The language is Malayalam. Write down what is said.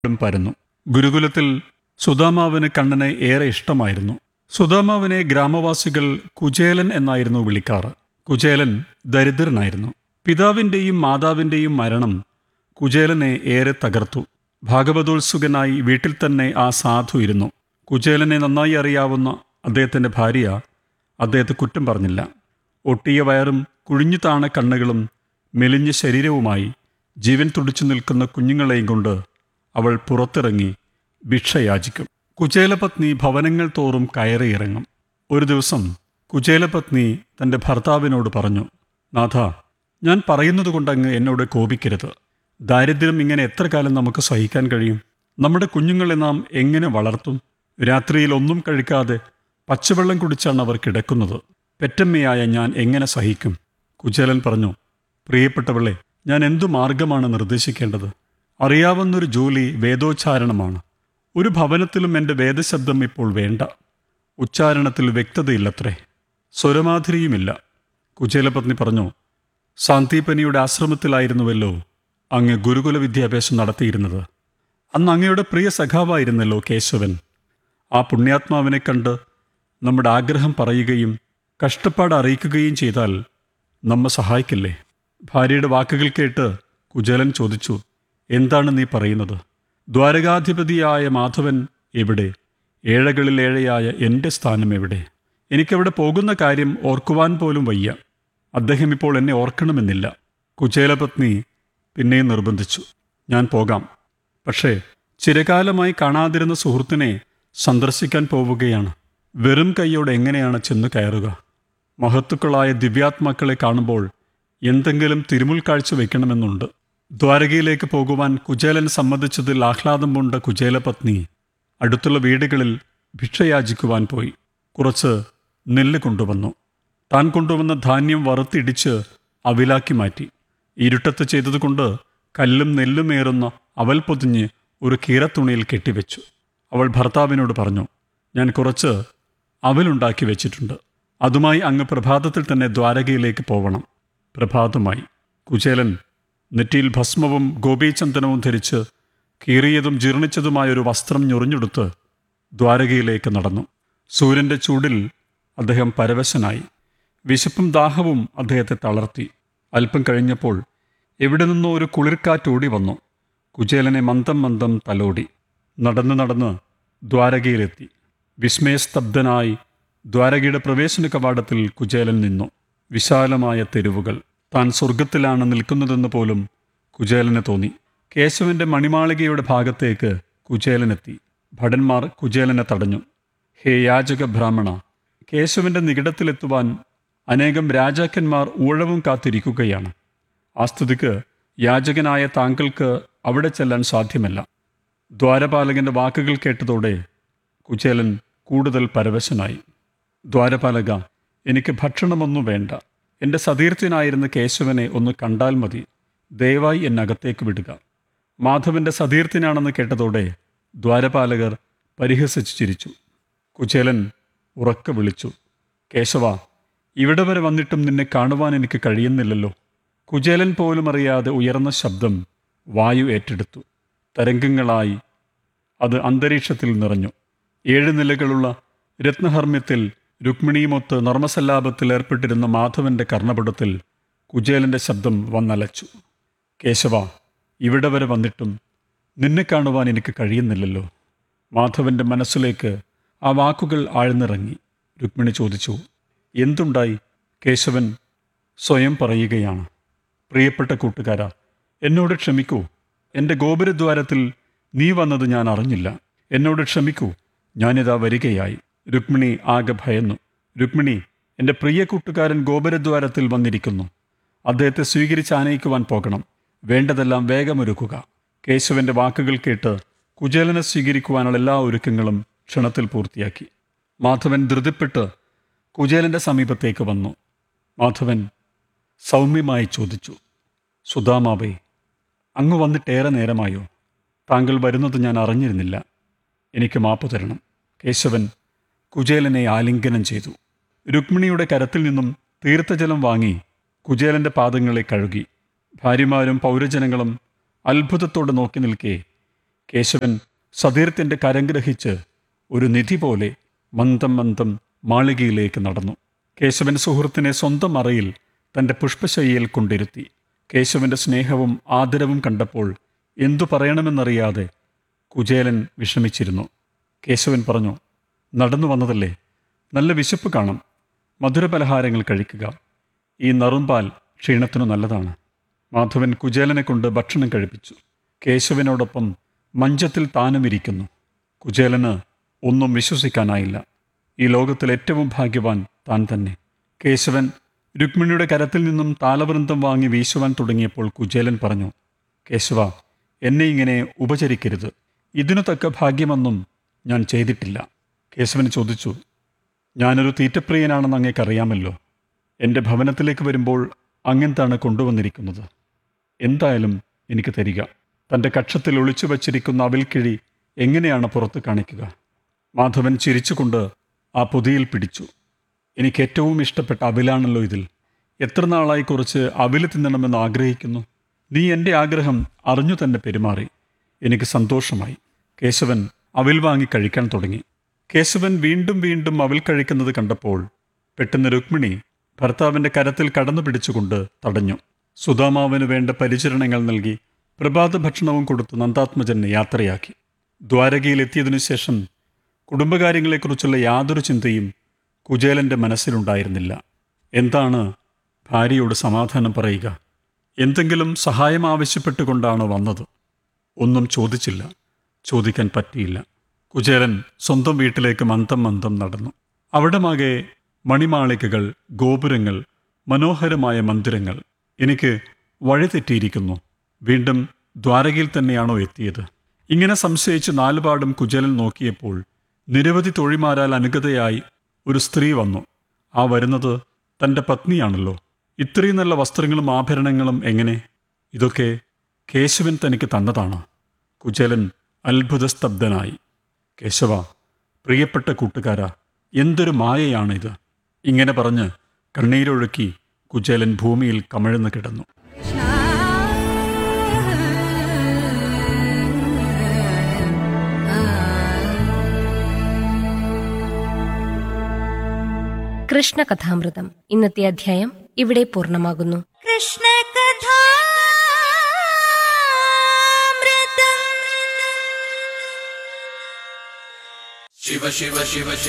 ും പരന്നു ഗുരുകുലത്തിൽ സുദാമാവിന് കണ്ണനെ ഏറെ ഇഷ്ടമായിരുന്നു സുദാമാവിനെ ഗ്രാമവാസികൾ കുചേലൻ എന്നായിരുന്നു വിളിക്കാറ് കുചേലൻ ദരിദ്രനായിരുന്നു പിതാവിൻ്റെയും മാതാവിൻ്റെയും മരണം കുചേലനെ ഏറെ തകർത്തു ഭാഗവതോത്സുകനായി വീട്ടിൽ തന്നെ ആ സാധു ഇരുന്നു കുചേലനെ നന്നായി അറിയാവുന്ന അദ്ദേഹത്തിൻ്റെ ഭാര്യ അദ്ദേഹത്തെ കുറ്റം പറഞ്ഞില്ല ഒട്ടിയ വയറും കുഴിഞ്ഞു താണ കണ്ണുകളും മെലിഞ്ഞ ശരീരവുമായി ജീവൻ തുടിച്ചു നിൽക്കുന്ന കുഞ്ഞുങ്ങളെയും കൊണ്ട് അവൾ പുറത്തിറങ്ങി ഭിക്ഷയാചിക്കും കുചേലപത്നി ഭവനങ്ങൾ തോറും കയറിയിറങ്ങും ഒരു ദിവസം കുചേലപത്നി തൻ്റെ ഭർത്താവിനോട് പറഞ്ഞു നാഥ ഞാൻ പറയുന്നത് കൊണ്ടങ്ങ് എന്നോട് കോപിക്കരുത് ദാരിദ്ര്യം ഇങ്ങനെ എത്ര കാലം നമുക്ക് സഹിക്കാൻ കഴിയും നമ്മുടെ കുഞ്ഞുങ്ങളെ നാം എങ്ങനെ വളർത്തും രാത്രിയിൽ ഒന്നും കഴിക്കാതെ പച്ചവെള്ളം കുടിച്ചാണ് അവർ കിടക്കുന്നത് പെറ്റമ്മയായ ഞാൻ എങ്ങനെ സഹിക്കും കുചേലൻ പറഞ്ഞു പ്രിയപ്പെട്ടവളെ ഞാൻ എന്തു മാർഗമാണ് നിർദ്ദേശിക്കേണ്ടത് അറിയാവുന്നൊരു ജോലി വേദോച്ചാരണമാണ് ഒരു ഭവനത്തിലും എൻ്റെ വേദശബ്ദം ഇപ്പോൾ വേണ്ട ഉച്ചാരണത്തിൽ വ്യക്തതയില്ലത്രേ സ്വരമാധുരിയുമില്ല കുചേലപത്നി പറഞ്ഞു സാന്ദീപനിയുടെ ആശ്രമത്തിലായിരുന്നുവല്ലോ അങ്ങ് ഗുരുകുല വിദ്യാഭ്യാസം നടത്തിയിരുന്നത് അന്ന് അങ്ങയുടെ പ്രിയ സഖാവായിരുന്നല്ലോ കേശവൻ ആ പുണ്യാത്മാവിനെ കണ്ട് നമ്മുടെ ആഗ്രഹം പറയുകയും കഷ്ടപ്പാട് അറിയിക്കുകയും ചെയ്താൽ നമ്മെ സഹായിക്കില്ലേ ഭാര്യയുടെ വാക്കുകൾ കേട്ട് കുചേലൻ ചോദിച്ചു എന്താണ് നീ പറയുന്നത് ദ്വാരകാധിപതിയായ മാധവൻ എവിടെ ഏഴകളിൽ ഏഴയായ എൻ്റെ സ്ഥാനം എവിടെ എനിക്കവിടെ പോകുന്ന കാര്യം ഓർക്കുവാൻ പോലും വയ്യ അദ്ദേഹം ഇപ്പോൾ എന്നെ ഓർക്കണമെന്നില്ല കുചേലപത്നി പിന്നെയും നിർബന്ധിച്ചു ഞാൻ പോകാം പക്ഷേ ചിരകാലമായി കാണാതിരുന്ന സുഹൃത്തിനെ സന്ദർശിക്കാൻ പോവുകയാണ് വെറും കൈയോടെ എങ്ങനെയാണ് ചെന്നു കയറുക മഹത്തുക്കളായ ദിവ്യാത്മാക്കളെ കാണുമ്പോൾ എന്തെങ്കിലും തിരുമുൽ കാഴ്ച വയ്ക്കണമെന്നുണ്ട് ദ്വാരകയിലേക്ക് പോകുവാൻ കുചേലൻ സമ്മതിച്ചതിൽ ആഹ്ലാദം കൊണ്ട കുചേലപത്നി അടുത്തുള്ള വീടുകളിൽ ഭിക്ഷയാചിക്കുവാൻ പോയി കുറച്ച് നെല്ല് കൊണ്ടുവന്നു താൻ കൊണ്ടുവന്ന ധാന്യം വറുത്തിടിച്ച് അവിലാക്കി മാറ്റി ഇരുട്ടത്ത് ചെയ്തതുകൊണ്ട് കല്ലും നെല്ലുമേറുന്ന അവൽ പൊതിഞ്ഞ് ഒരു കീറത്തുണിയിൽ കെട്ടിവെച്ചു അവൾ ഭർത്താവിനോട് പറഞ്ഞു ഞാൻ കുറച്ച് അവലുണ്ടാക്കി വെച്ചിട്ടുണ്ട് അതുമായി അങ്ങ് പ്രഭാതത്തിൽ തന്നെ ദ്വാരകയിലേക്ക് പോവണം പ്രഭാതമായി കുചേലൻ നെറ്റിയിൽ ഭസ്മവും ഗോപീചന്ദനവും ധരിച്ച് കീറിയതും ജീർണിച്ചതുമായ ഒരു വസ്ത്രം ഞൊറിഞ്ഞെടുത്ത് ദ്വാരകയിലേക്ക് നടന്നു സൂര്യൻ്റെ ചൂടിൽ അദ്ദേഹം പരവശനായി വിശപ്പും ദാഹവും അദ്ദേഹത്തെ തളർത്തി അല്പം കഴിഞ്ഞപ്പോൾ എവിടെ നിന്നോ ഒരു കുളിർക്കാറ്റോടി വന്നു കുചേലനെ മന്ദം മന്ദം തലോടി നടന്ന് നടന്ന് ദ്വാരകയിലെത്തി വിസ്മയസ്തബ്ധനായി ദ്വാരകയുടെ പ്രവേശന കവാടത്തിൽ കുചേലൻ നിന്നു വിശാലമായ തെരുവുകൾ താൻ സ്വർഗത്തിലാണ് നിൽക്കുന്നതെന്ന് പോലും കുചേലന് തോന്നി കേശവന്റെ മണിമാളികയുടെ ഭാഗത്തേക്ക് കുചേലനെത്തി ഭടന്മാർ കുചേലനെ തടഞ്ഞു ഹേ യാചക ബ്രാഹ്മണ കേശവന്റെ നികിടത്തിലെത്തുവാൻ അനേകം രാജാക്കന്മാർ ഊഴവും കാത്തിരിക്കുകയാണ് ആ സ്ഥിതിക്ക് യാചകനായ താങ്കൾക്ക് അവിടെ ചെല്ലാൻ സാധ്യമല്ല ദ്വാരപാലകന്റെ വാക്കുകൾ കേട്ടതോടെ കുചേലൻ കൂടുതൽ പരവശനായി ദ്വാരപാലക എനിക്ക് ഭക്ഷണമൊന്നും വേണ്ട എൻ്റെ സതീർത്ഥ്യനായിരുന്ന കേശവനെ ഒന്ന് കണ്ടാൽ മതി ദയവായി എന്നകത്തേക്ക് വിടുക മാധവന്റെ സതീർത്ഥ്യനാണെന്ന് കേട്ടതോടെ ദ്വാരപാലകർ പരിഹസിച്ചു ചിരിച്ചു കുചേലൻ ഉറക്കെ വിളിച്ചു കേശവ ഇവിടെ വരെ വന്നിട്ടും നിന്നെ കാണുവാൻ എനിക്ക് കഴിയുന്നില്ലല്ലോ കുചേലൻ പോലും അറിയാതെ ഉയർന്ന ശബ്ദം വായു ഏറ്റെടുത്തു തരംഗങ്ങളായി അത് അന്തരീക്ഷത്തിൽ നിറഞ്ഞു ഏഴ് നിലകളുള്ള രത്നഹർമ്മ്യത്തിൽ രുക്മിണിയുമൊത്ത് നർമ്മസല്ലാപത്തിൽ ഏർപ്പെട്ടിരുന്ന മാധവന്റെ കർണപടത്തിൽ കുചേലന്റെ ശബ്ദം വന്നലച്ചു കേശവ ഇവിടെ വരെ വന്നിട്ടും നിന്നെ കാണുവാൻ എനിക്ക് കഴിയുന്നില്ലല്ലോ മാധവന്റെ മനസ്സിലേക്ക് ആ വാക്കുകൾ ആഴ്ന്നിറങ്ങി രുക്മിണി ചോദിച്ചു എന്തുണ്ടായി കേശവൻ സ്വയം പറയുകയാണ് പ്രിയപ്പെട്ട കൂട്ടുകാരാ എന്നോട് ക്ഷമിക്കൂ എൻ്റെ ഗോപുരദ്വാരത്തിൽ നീ വന്നത് ഞാൻ അറിഞ്ഞില്ല എന്നോട് ക്ഷമിക്കൂ ഞാനിതാ വരികയായി രുക്മിണി ആകെ ഭയന്നു രുക്മിണി എൻ്റെ പ്രിയ കൂട്ടുകാരൻ ഗോപുരദ്വാരത്തിൽ വന്നിരിക്കുന്നു അദ്ദേഹത്തെ സ്വീകരിച്ച് ആനയിക്കുവാൻ പോകണം വേണ്ടതെല്ലാം വേഗമൊരുക്കുക കേശവന്റെ വാക്കുകൾ കേട്ട് കുചേലനെ സ്വീകരിക്കുവാനുള്ള എല്ലാ ഒരുക്കങ്ങളും ക്ഷണത്തിൽ പൂർത്തിയാക്കി മാധവൻ ധൃതിപ്പെട്ട് കുചേലന്റെ സമീപത്തേക്ക് വന്നു മാധവൻ സൗമ്യമായി ചോദിച്ചു സുധാമാവേ അങ്ങ് വന്നിട്ടേറെ നേരമായോ താങ്കൾ വരുന്നത് ഞാൻ അറിഞ്ഞിരുന്നില്ല എനിക്ക് മാപ്പ് തരണം കേശവൻ കുചേലനെ ആലിംഗനം ചെയ്തു രുക്മിണിയുടെ കരത്തിൽ നിന്നും തീർത്ഥജലം വാങ്ങി കുചേലന്റെ പാദങ്ങളെ കഴുകി ഭാര്യമാരും പൗരജനങ്ങളും അത്ഭുതത്തോടെ നോക്കി നിൽക്കെ കേശവൻ സതീർത്ഥ്യന്റെ കരം ഗ്രഹിച്ച് ഒരു നിധി പോലെ മന്ദം മന്ദം മാളികയിലേക്ക് നടന്നു കേശവൻ സുഹൃത്തിനെ സ്വന്തം അറയിൽ തന്റെ പുഷ്പശയ്യയിൽ കൊണ്ടിരുത്തി കേശവന്റെ സ്നേഹവും ആദരവും കണ്ടപ്പോൾ എന്തു പറയണമെന്നറിയാതെ കുചേലൻ വിഷമിച്ചിരുന്നു കേശവൻ പറഞ്ഞു നടന്നു വന്നതല്ലേ നല്ല വിശപ്പ് കാണും മധുരപലഹാരങ്ങൾ കഴിക്കുക ഈ നറുമ്പാൽ ക്ഷീണത്തിനു നല്ലതാണ് മാധവൻ കുചേലനെ കൊണ്ട് ഭക്ഷണം കഴിപ്പിച്ചു കേശവനോടൊപ്പം മഞ്ചത്തിൽ താനും ഇരിക്കുന്നു കുചേലന് ഒന്നും വിശ്വസിക്കാനായില്ല ഈ ലോകത്തിൽ ഏറ്റവും ഭാഗ്യവാൻ താൻ തന്നെ കേശവൻ രുക്മിണിയുടെ കരത്തിൽ നിന്നും താലവൃന്ദം വാങ്ങി വീശുവാൻ തുടങ്ങിയപ്പോൾ കുചേലൻ പറഞ്ഞു കേശവ എന്നെ ഇങ്ങനെ ഉപചരിക്കരുത് ഇതിനു തക്ക ഭാഗ്യമൊന്നും ഞാൻ ചെയ്തിട്ടില്ല കേശവൻ ചോദിച്ചു ഞാനൊരു തീറ്റപ്രിയനാണെന്ന് അങ്ങേക്കറിയാമല്ലോ എൻ്റെ ഭവനത്തിലേക്ക് വരുമ്പോൾ അങ്ങെന്താണ് കൊണ്ടുവന്നിരിക്കുന്നത് എന്തായാലും എനിക്ക് തരിക തൻ്റെ കക്ഷത്തിൽ ഒളിച്ചു വച്ചിരിക്കുന്ന അവിൽക്കിഴി എങ്ങനെയാണ് പുറത്ത് കാണിക്കുക മാധവൻ ചിരിച്ചുകൊണ്ട് ആ പൊതിയിൽ പിടിച്ചു എനിക്ക് ഏറ്റവും ഇഷ്ടപ്പെട്ട അവിലാണല്ലോ ഇതിൽ എത്ര നാളായി കുറച്ച് അവില് തിന്നണമെന്ന് ആഗ്രഹിക്കുന്നു നീ എൻ്റെ ആഗ്രഹം അറിഞ്ഞു തന്നെ പെരുമാറി എനിക്ക് സന്തോഷമായി കേശവൻ അവിൽ വാങ്ങി കഴിക്കാൻ തുടങ്ങി കേശവൻ വീണ്ടും വീണ്ടും അവിൽ കഴിക്കുന്നത് കണ്ടപ്പോൾ പെട്ടെന്ന് രുക്മിണി ഭർത്താവിൻ്റെ കരത്തിൽ കടന്നു പിടിച്ചുകൊണ്ട് തടഞ്ഞു സുധാമാവിന് വേണ്ട പരിചരണങ്ങൾ നൽകി പ്രഭാത ഭക്ഷണവും കൊടുത്ത് നന്ദാത്മജനെ യാത്രയാക്കി ദ്വാരകയിലെത്തിയതിനു ശേഷം കുടുംബകാര്യങ്ങളെക്കുറിച്ചുള്ള യാതൊരു ചിന്തയും കുചേലൻ്റെ മനസ്സിലുണ്ടായിരുന്നില്ല എന്താണ് ഭാര്യയോട് സമാധാനം പറയുക എന്തെങ്കിലും സഹായം ആവശ്യപ്പെട്ടുകൊണ്ടാണ് വന്നത് ഒന്നും ചോദിച്ചില്ല ചോദിക്കാൻ പറ്റിയില്ല കുചേലൻ സ്വന്തം വീട്ടിലേക്ക് മന്ദം മന്ദം നടന്നു അവിടമാകെ മണിമാളികകൾ ഗോപുരങ്ങൾ മനോഹരമായ മന്ദിരങ്ങൾ എനിക്ക് വഴിതെറ്റിയിരിക്കുന്നു വീണ്ടും ദ്വാരകയിൽ തന്നെയാണോ എത്തിയത് ഇങ്ങനെ സംശയിച്ച് നാലുപാടും കുചേലൻ നോക്കിയപ്പോൾ നിരവധി തൊഴിമാരാൽ അനുഗതയായി ഒരു സ്ത്രീ വന്നു ആ വരുന്നത് തൻ്റെ പത്നിയാണല്ലോ ഇത്രയും നല്ല വസ്ത്രങ്ങളും ആഭരണങ്ങളും എങ്ങനെ ഇതൊക്കെ കേശവൻ തനിക്ക് തന്നതാണ് കുചേലൻ അത്ഭുതസ്തബ്ധനായി കേശവ പ്രിയപ്പെട്ട കൂട്ടുകാരാ എന്തൊരു മായയാണിത് ഇങ്ങനെ പറഞ്ഞ് കണ്ണീരൊഴുക്കി കുചേലൻ ഭൂമിയിൽ കമഴ്ന്നു കിടന്നു കൃഷ്ണകഥാമൃതം ഇന്നത്തെ അധ്യായം ഇവിടെ പൂർണ്ണമാകുന്നു കൃഷ്ണ കഥാമൃതം ശിവ ശിവ ശിവ ശിവ